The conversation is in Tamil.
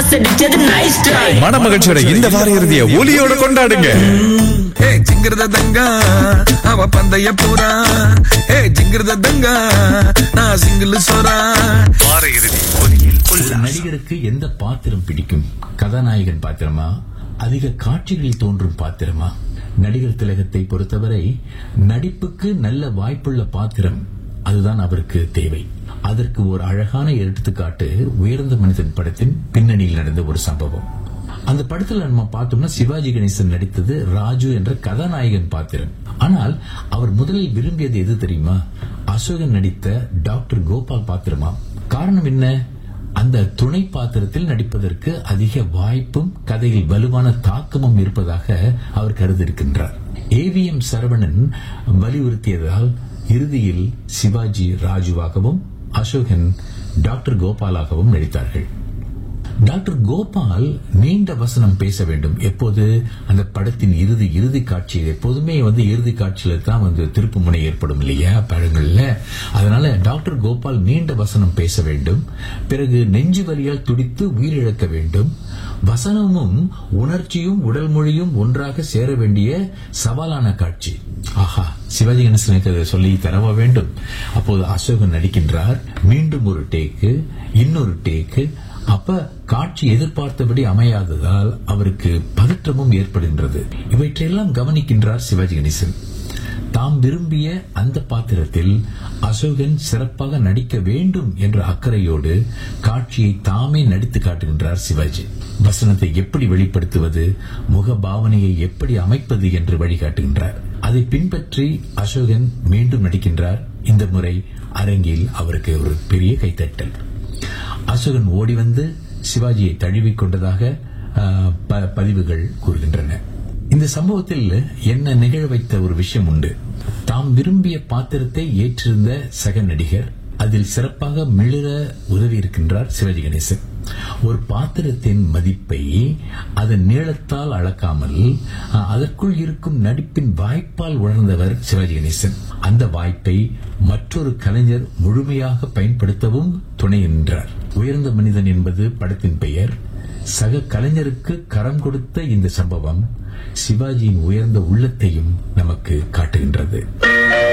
மாஸ் அடிச்சது நைஸ் ட்ரை மனமகிழ்ச்சியோட இந்த வார இறுதிய ஒலியோட கொண்டாடுங்க ஹே ஜிங்கிரத தங்கா அவ பந்தய போறா ஹே ஜிங்கிரத தங்கா நான் சிங்கிள் சோறா வார இறுதி ஒலியில் ஒரு நடிகருக்கு எந்த பாத்திரம் பிடிக்கும் கதாநாயகன் பாத்திரமா அதிக காட்சிகளில் தோன்றும் பாத்திரமா நடிகர் திலகத்தை பொறுத்தவரை நடிப்புக்கு நல்ல வாய்ப்புள்ள பாத்திரம் அதுதான் அவருக்கு தேவை அதற்கு ஒரு அழகான எடுத்துக்காட்டு உயர்ந்த மனிதன் படத்தின் பின்னணியில் நடந்த ஒரு சம்பவம் அந்த படத்துல நம்ம பார்த்தோம்னா சிவாஜி கணேசன் நடித்தது ராஜு என்ற கதாநாயகன் பாத்திரம் ஆனால் அவர் முதலில் விரும்பியது எது தெரியுமா அசோகன் நடித்த டாக்டர் கோபால் பாத்திரமா காரணம் என்ன அந்த துணை பாத்திரத்தில் நடிப்பதற்கு அதிக வாய்ப்பும் கதையில் வலுவான தாக்கமும் இருப்பதாக அவர் கருதியிருக்கின்றார் ஏவிஎம் சரவணன் வலியுறுத்தியதால் இறுதியில் சிவாஜி ராஜுவாகவும் அசோகன் டாக்டர் கோபாலாகவும் நடித்தார்கள் டாக்டர் கோபால் நீண்ட வசனம் பேச வேண்டும் எப்போது அந்த படத்தின் இறுதி இறுதி காட்சியில் எப்போதுமே வந்து இறுதி காட்சியில தான் வந்து திருப்பு முனை ஏற்படும் இல்லையா படங்கள்ல அதனால டாக்டர் கோபால் நீண்ட வசனம் பேச வேண்டும் பிறகு நெஞ்சு வலியால் துடித்து உயிரிழக்க வேண்டும் வசனமும் உணர்ச்சியும் உடல் மொழியும் ஒன்றாக சேர வேண்டிய சவாலான காட்சி ஆஹா சிவாஜி கணேசனுக்கு அதை சொல்லி தரவா வேண்டும் அப்போது அசோகன் நடிக்கின்றார் மீண்டும் ஒரு டேக்கு இன்னொரு டேக்கு அப்ப காட்சி எதிர்பார்த்தபடி அமையாததால் அவருக்கு பதற்றமும் ஏற்படுகின்றது இவற்றையெல்லாம் கவனிக்கின்றார் சிவாஜி கணேசன் தாம் விரும்பிய அந்த பாத்திரத்தில் அசோகன் சிறப்பாக நடிக்க வேண்டும் என்ற அக்கறையோடு காட்சியை தாமே நடித்து காட்டுகின்றார் சிவாஜி வசனத்தை எப்படி வெளிப்படுத்துவது முக பாவனையை எப்படி அமைப்பது என்று வழிகாட்டுகின்றார் அதை பின்பற்றி அசோகன் மீண்டும் நடிக்கின்றார் இந்த முறை அரங்கில் அவருக்கு ஒரு பெரிய கைத்தட்டல் அசோகன் ஓடி வந்து சிவாஜியை தழுவிக் கொண்டதாக ஆஹ், ப- பதிவுகள் கூறுகின்றன இந்த சம்பவத்தில் என்ன நிகழ வைத்த ஒரு விஷயம் உண்டு தாம் விரும்பிய பாத்திரத்தை ஏற்றிருந்த சக நடிகர் அதில் சிறப்பாக மிளிர உதவி இருக்கின்றார் சிவாஜி கணேசன் ஒரு பாத்திரத்தின் மதிப்பை அதன் நீளத்தால் அளக்காமல் அஹ், அதற்குள் இருக்கும் நடிப்பின் வாய்ப்பால் உணர்ந்தவர் சிவாஜி கணேசன் அந்த வாய்ப்பை மற்றொரு கலைஞர் முழுமையாக பயன்படுத்தவும் துணை நின்றார் உயர்ந்த மனிதன் என்பது படத்தின் பெயர் சக கலைஞருக்கு கரம் கொடுத்த இந்த சம்பவம் சிவாஜியின் உயர்ந்த உள்ளத்தையும் நமக்கு காட்டுகின்றது